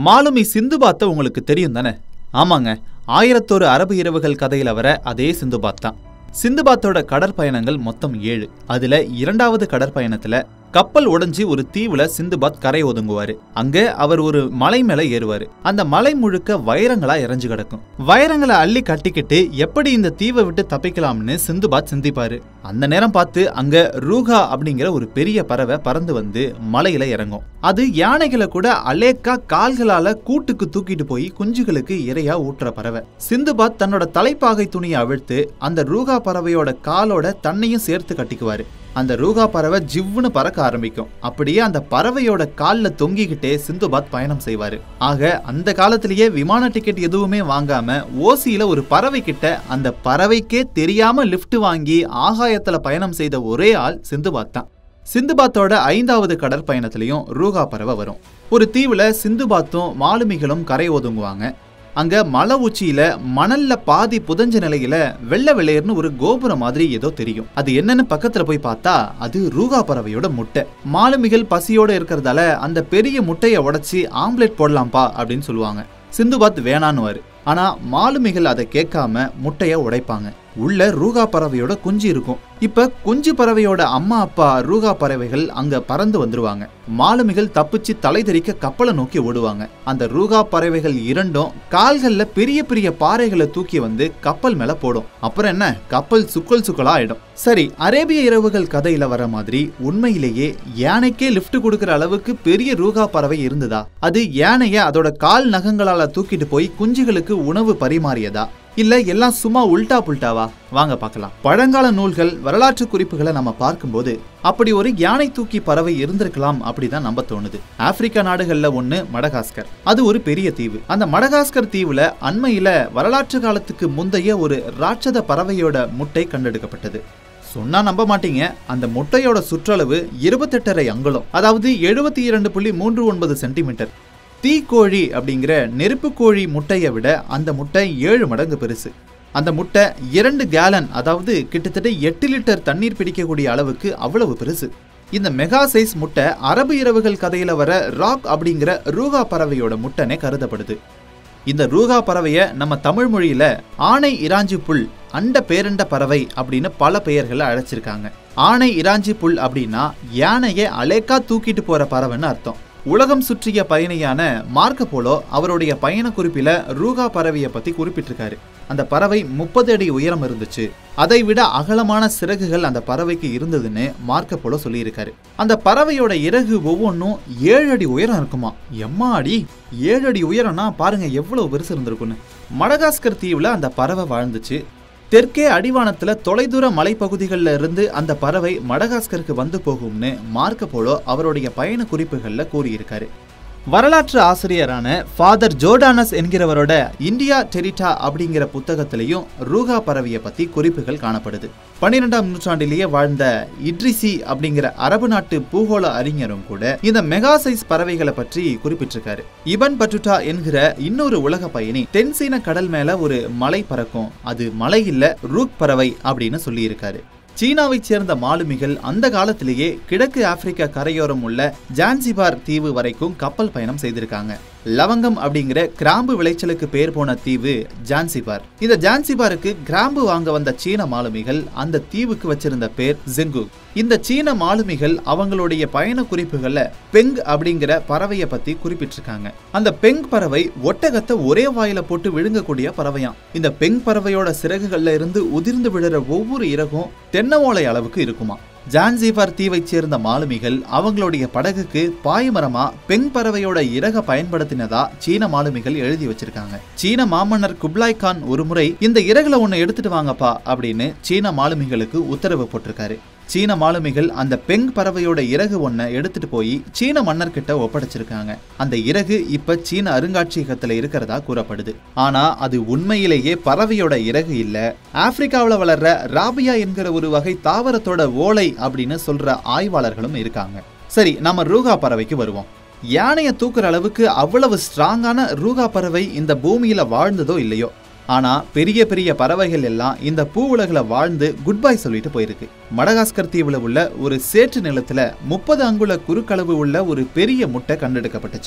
மாலுமி சிந்துபாத்தை உங்களுக்கு தெரியும் தானே ஆமாங்க ஆயிரத்தொரு அரபு இரவுகள் கதையில வர அதே சிந்துபாத் தான் சிந்துபாத்தோட கடற்பயணங்கள் மொத்தம் ஏழு அதுல இரண்டாவது கடற்பயணத்துல கப்பல் உடைஞ்சு ஒரு தீவுல சிந்துபாத் கரை ஒதுங்குவாரு அங்க அவர் ஒரு மலை மேல ஏறுவாரு அந்த மலை முழுக்க வைரங்களா இறஞ்சு கிடக்கும் வைரங்களை அள்ளி கட்டிக்கிட்டு எப்படி இந்த தீவை விட்டு தப்பிக்கலாம்னு சிந்துபாத் சிந்திப்பாரு அந்த நேரம் பார்த்து அங்க ரூகா அப்படிங்கிற ஒரு பெரிய பறவை பறந்து வந்து மலையில இறங்கும் அது யானைகளை கூட அலேக்கா கால்களால கூட்டுக்கு தூக்கிட்டு போய் குஞ்சுகளுக்கு இரையா ஊட்டுற பறவை சிந்துபாத் தன்னோட தலைப்பாகை துணியை அவிழ்த்து அந்த ரூகா பறவையோட காலோட தன்னையும் சேர்த்து கட்டிக்குவாரு அந்த ரூகா பறவை ஜிவ்வுன்னு பறக்க ஆரம்பிக்கும் அப்படியே அந்த பறவையோட கால்ல தொங்கிக்கிட்டே சிந்துபாத் பயணம் செய்வாரு ஆக அந்த காலத்திலேயே விமான டிக்கெட் எதுவுமே வாங்காம ஓசியில ஒரு பறவை கிட்ட அந்த பறவைக்கே தெரியாம லிஃப்ட் வாங்கி ஆகாயத்துல பயணம் செய்த ஒரே ஆள் சிந்துபாத் தான் சிந்துபாத்தோட ஐந்தாவது கடற்பயணத்திலையும் ரூகா பறவை வரும் ஒரு தீவுல சிந்துபாத்தும் மாலுமிகளும் கரை ஒதுங்குவாங்க அங்க மலை உச்சியில மணல்ல பாதி புதஞ்ச நிலையில வெள்ளை வெள்ளையர்னு ஒரு கோபுரம் மாதிரி ஏதோ தெரியும் அது என்னன்னு பக்கத்துல போய் பார்த்தா அது ரூகா பறவையோட முட்டை மாலுமிகள் பசியோட இருக்கிறதால அந்த பெரிய முட்டையை உடைச்சி ஆம்லெட் போடலாம்ப்பா அப்படின்னு சொல்லுவாங்க சிந்துபாத் வேணான்னுவாரு ஆனா மாலுமிகள் அதை கேட்காம முட்டைய உடைப்பாங்க உள்ள ரூகா பறவையோட குஞ்சு இருக்கும் இப்ப குஞ்சு பறவையோட அம்மா அப்பா ரூகா பறவைகள் அங்க பறந்து வந்துருவாங்க மாலுமிகள் தப்பிச்சு தலை தெறிக்க கப்பலை நோக்கி ஓடுவாங்க அந்த ரூகா பறவைகள் இரண்டும் கால்கள்ல பெரிய பெரிய பாறைகளை தூக்கி வந்து கப்பல் மேல போடும் அப்புறம் என்ன கப்பல் சுக்கல் சுக்கலா ஆயிடும் சரி அரேபிய இரவுகள் கதையில வர மாதிரி உண்மையிலேயே யானைக்கே லிஃப்ட் கொடுக்கிற அளவுக்கு பெரிய ரூகா பறவை இருந்ததா அது யானைய அதோட கால் நகங்களால தூக்கிட்டு போய் குஞ்சுகளுக்கு உணவு பரிமாறியதா இல்ல எல்லாம் சும்மா உல்டா புல்டாவா வாங்க பார்க்கலாம் பழங்கால நூல்கள் வரலாற்று குறிப்புகளை நம்ம பார்க்கும்போது அப்படி ஒரு யானை தூக்கி பறவை இருந்திருக்கலாம் அப்படிதான் நம்ப தோணுது ஆப்பிரிக்கா நாடுகள்ல ஒண்ணு மடகாஸ்கர் அது ஒரு பெரிய தீவு அந்த மடகாஸ்கர் தீவுல அண்மையில வரலாற்று காலத்துக்கு முந்தைய ஒரு ராட்சத பறவையோட முட்டை கண்டெடுக்கப்பட்டது சொன்னா நம்ப மாட்டீங்க அந்த முட்டையோட சுற்றளவு இருபத்தெட்டரை அங்குலம் அதாவது எழுபத்தி இரண்டு புள்ளி மூன்று ஒன்பது சென்டிமீட்டர் தீக்கோழி அப்படிங்கிற நெருப்பு கோழி முட்டையை விட அந்த முட்டை ஏழு மடங்கு பெருசு அந்த முட்டை இரண்டு கேலன் அதாவது கிட்டத்தட்ட எட்டு லிட்டர் தண்ணீர் பிடிக்கக்கூடிய அளவுக்கு அவ்வளவு பெருசு இந்த மெகா சைஸ் முட்டை அரபு இரவுகள் கதையில வர ராக் அப்படிங்கிற ரூகா பறவையோட முட்டைனே கருதப்படுது இந்த ரூகா பறவைய நம்ம தமிழ் மொழியில ஆணை இராஞ்சி புல் அண்ட பேரண்ட பறவை அப்படின்னு பல பெயர்களை அழைச்சிருக்காங்க ஆணை இராஞ்சி புல் அப்படின்னா யானையை அலேக்கா தூக்கிட்டு போற பறவைன்னு அர்த்தம் உலகம் சுற்றிய பயணியான மார்க்க போலோ அவருடைய பயண குறிப்பில ரூகா பறவையை பத்தி குறிப்பிட்டிருக்காரு அந்த பறவை முப்பது அடி உயரம் இருந்துச்சு அதை விட அகலமான சிறகுகள் அந்த பறவைக்கு இருந்ததுன்னு மார்க்க போலோ சொல்லியிருக்காரு அந்த பறவையோட இறகு ஒவ்வொன்றும் ஏழு அடி உயரம் இருக்குமா எம்மா அடி ஏழு அடி உயரம்னா பாருங்க எவ்வளவு பெருசு இருந்திருக்குன்னு மடகாஸ்கர் தீவுல அந்த பறவை வாழ்ந்துச்சு தெற்கே அடிவானத்துல தொலைதூர மலைப்பகுதிகளில் இருந்து அந்த பறவை மடகாஸ்கருக்கு வந்து போகும்னு மார்க்க போலோ அவருடைய பயண குறிப்புகளில் கூறியிருக்காரு வரலாற்று ஆசிரியரான ஃபாதர் ஜோர்டானஸ் என்கிறவரோட இந்தியா டெரிட்டா அப்படிங்கிற புத்தகத்திலையும் ரூகா பறவையை பத்தி குறிப்புகள் காணப்படுது பன்னிரெண்டாம் நூற்றாண்டிலேயே வாழ்ந்த இட்ரிசி அப்படிங்கிற அரபு நாட்டு பூகோள அறிஞரும் கூட இந்த மெகா சைஸ் பறவைகளை பற்றி குறிப்பிட்டிருக்காரு இபன் பட்டுட்டா என்கிற இன்னொரு உலக பயணி தென்சீன கடல் மேல ஒரு மலை பறக்கும் அது மலை இல்ல ரூக் பறவை அப்படின்னு சொல்லியிருக்காரு சீனாவைச் சேர்ந்த மாலுமிகள் அந்த காலத்திலேயே கிழக்கு ஆப்பிரிக்கா கரையோரம் உள்ள ஜான்சிபார் தீவு வரைக்கும் கப்பல் பயணம் செய்திருக்காங்க லவங்கம் அப்படிங்கிற கிராம்பு விளைச்சலுக்கு பேர் போன தீவு ஜான்சிபார் இந்த ஜான்சிபாருக்கு கிராம்பு வாங்க வந்த சீன மாலுமிகள் அந்த தீவுக்கு வச்சிருந்த பேர் ஜெங்கு இந்த சீன மாலுமிகள் அவங்களுடைய பயண குறிப்புகள்ல பெங் அப்படிங்கிற பறவையை பத்தி குறிப்பிட்டிருக்காங்க அந்த பெங் பறவை ஒட்டகத்தை ஒரே வாயில போட்டு விழுங்கக்கூடிய பறவையாம் இந்த பெங் பறவையோட சிறகுகள்ல இருந்து உதிர்ந்து விழுற ஒவ்வொரு இறகும் தென்னை ஓலை அளவுக்கு இருக்குமா ஜான்சிபார் தீவைச் சேர்ந்த மாலுமிகள் அவங்களுடைய படகுக்கு பாய்மரமா பெண் பறவையோட இறக பயன்படுத்தினதா சீன மாலுமிகள் எழுதி வச்சிருக்காங்க சீன மாமன்னர் குப்லாய் கான் ஒரு முறை இந்த இறகுல ஒண்ணு எடுத்துட்டு வாங்கப்பா அப்படின்னு சீன மாலுமிகளுக்கு உத்தரவு போட்டிருக்காரு சீன மாலுமிகள் அந்த பெங் பறவையோட இறகு ஒன்ன எடுத்துட்டு போய் சீன மன்னர்கிட்ட ஒப்படைச்சிருக்காங்க அந்த இறகு இப்ப சீன அருங்காட்சியகத்துல இருக்கிறதா கூறப்படுது ஆனா அது உண்மையிலேயே பறவையோட இறகு இல்ல ஆப்பிரிக்காவுல வளர்ற ராபியா என்கிற ஒரு வகை தாவரத்தோட ஓலை அப்படின்னு சொல்ற ஆய்வாளர்களும் இருக்காங்க சரி நம்ம ரூகா பறவைக்கு வருவோம் யானையை தூக்குற அளவுக்கு அவ்வளவு ஸ்ட்ராங்கான ரூகா பறவை இந்த பூமியில வாழ்ந்ததோ இல்லையோ ஆனா பெரிய பெரிய பறவைகள் எல்லாம் இந்த பூ உலகில் வாழ்ந்து குட் பை சொல்லிட்டு போயிருக்கு மடகாஸ்கர் தீவுல உள்ள ஒரு சேற்று நிலத்துல முப்பது அங்குல குறுக்களவு உள்ள ஒரு பெரிய முட்டை கண்டெடுக்கப்பட்டுச்சு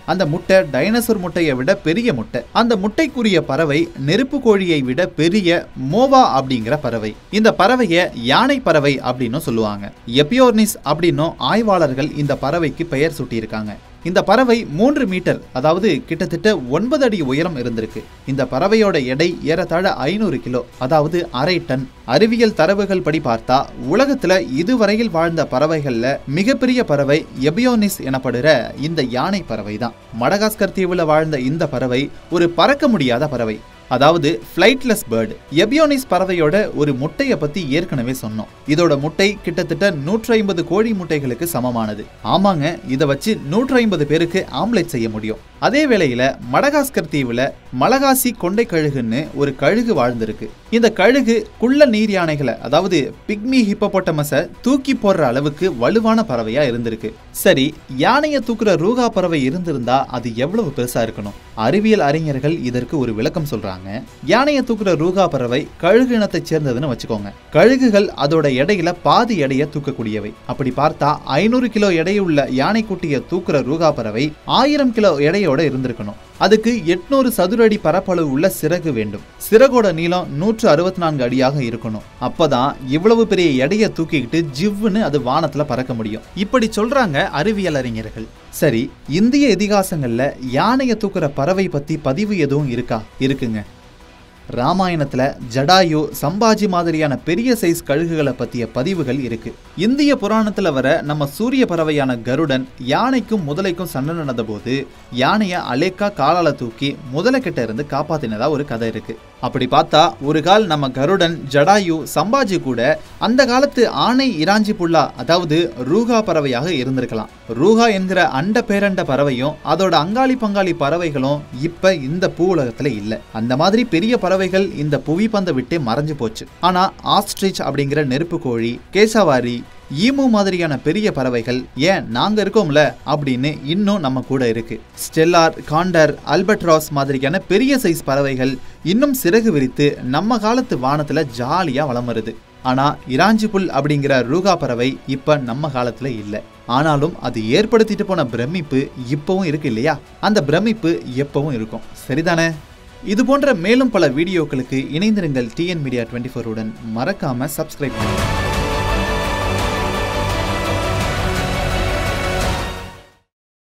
அந்த முட்டை டைனோசர் முட்டையை விட பெரிய முட்டை அந்த முட்டைக்குரிய பறவை நெருப்பு கோழியை விட பெரிய மோவா அப்படிங்கிற பறவை இந்த பறவையை யானை பறவை அப்படின்னு சொல்லுவாங்க எபியோர்னிஸ் அப்படின்னும் ஆய்வாளர்கள் இந்த பறவைக்கு பெயர் சூட்டியிருக்காங்க இந்த பறவை மூன்று மீட்டர் அதாவது கிட்டத்தட்ட ஒன்பது அடி உயரம் இருந்திருக்கு இந்த பறவையோட எடை ஏறத்தாழ ஐநூறு கிலோ அதாவது அரை டன் அறிவியல் தரவுகள் படி பார்த்தா உலகத்துல இதுவரையில் வாழ்ந்த பறவைகள்ல மிகப்பெரிய பறவை எபியோனிஸ் எனப்படுற இந்த யானை பறவை தான் மடகாஸ்கர் தீவுல வாழ்ந்த இந்த பறவை ஒரு பறக்க முடியாத பறவை அதாவது ஃப்ளைட்லெஸ் பேர்டு எபியோனிஸ் பறவையோட ஒரு முட்டையை பத்தி ஏற்கனவே சொன்னோம் இதோட முட்டை கிட்டத்தட்ட நூற்றி ஐம்பது கோழி முட்டைகளுக்கு சமமானது ஆமாங்க இதை வச்சு நூற்றி ஐம்பது பேருக்கு ஆம்லெட் செய்ய முடியும் அதே வேளையில மடகாஸ்கர் தீவுல மலகாசி கொண்டை கழுகுன்னு ஒரு கழுகு வாழ்ந்திருக்கு இந்த கழுகு குள்ள நீர் யானைகளை அதாவது பிக்மி ஹிப்போபொட்டமஸை தூக்கி போடுற அளவுக்கு வலுவான பறவையா இருந்திருக்கு சரி யானையை தூக்குற ரூகா பறவை இருந்திருந்தா அது எவ்வளவு பெருசா இருக்கணும் அறிவியல் அறிஞர்கள் இதற்கு ஒரு விளக்கம் சொல்றாங்க யானையை தூக்குற ரூகா பறவை கழுகு இனத்தைச் சேர்ந்ததுன்னு வச்சுக்கோங்க கழுகுகள் அதோட எடையில பாதி எடையை தூக்கக்கூடியவை அப்படி பார்த்தா ஐநூறு கிலோ எடையுள்ள யானைக்குட்டியை தூக்குற ரூகா பறவை ஆயிரம் கிலோ எடையோட இருந்திருக்கணும் அதுக்கு எட்நூறு சதுர அடி பரப்பளவு உள்ள சிறகு வேண்டும் சிறகோட நீளம் நூற்று அறுபத்தி நான்கு அடியாக இருக்கணும் அப்பதான் இவ்வளவு பெரிய எடையை தூக்கிக்கிட்டு ஜிவ்வுன்னு அது வானத்துல பறக்க முடியும் இப்படி சொல்றாங்க அறிவியல் அறிஞர்கள் சரி இந்திய இதிகாசங்கள்ல யானையை தூக்குற பறவை பத்தி பதிவு எதுவும் இருக்கா இருக்குங்க ராமாயணத்துல ஜடாயு சம்பாஜி மாதிரியான பெரிய சைஸ் கழுகுகளை பத்திய பதிவுகள் இருக்கு இந்திய புராணத்துல வர நம்ம சூரிய பறவையான கருடன் யானைக்கும் முதலைக்கும் சண்டை நடந்த போது யானைய அலேக்கா காலால தூக்கி முதலை கிட்ட இருந்து காப்பாத்தினதா ஒரு கதை இருக்கு அப்படி பார்த்தா ஒரு கால் நம்ம கருடன் ஜடாயு சம்பாஜி கூட அந்த காலத்து ஆணை இராஞ்சி புல்லா அதாவது ரூகா பறவையாக இருந்திருக்கலாம் ரூகா என்கிற அண்ட பேரண்ட பறவையும் அதோட அங்காளி பங்காளி பறவைகளும் இப்ப இந்த பூ உலகத்துல இல்ல அந்த மாதிரி பெரிய பறவைகள் இந்த புவி பந்தை விட்டு மறைஞ்சு போச்சு ஆனா ஆஸ்ட்ரிச் அப்படிங்கிற நெருப்பு கோழி கேசவாரி ஈமு மாதிரியான பெரிய பறவைகள் ஏன் நாங்க இருக்கோம்ல அப்படின்னு இன்னும் நம்ம கூட இருக்கு ஸ்டெல்லார் காண்டர் அல்பட்ராஸ் மாதிரியான பெரிய சைஸ் பறவைகள் இன்னும் சிறகு விரித்து நம்ம காலத்து வானத்துல ஜாலியா வலம் வருது ஆனா இராஞ்சி புல் அப்படிங்கிற ரூகா பறவை இப்ப நம்ம காலத்துல இல்ல ஆனாலும் அது ஏற்படுத்திட்டு போன பிரமிப்பு இப்பவும் இருக்கு இல்லையா அந்த பிரமிப்பு எப்பவும் இருக்கும் சரிதானே இது போன்ற மேலும் பல வீடியோக்களுக்கு இணைந்திருங்கள் டிஎன் மீடியா டுவெண்ட்டி ஃபோருடன் மறக்காம சப்ஸ்கிரைப் பண்ணுங்க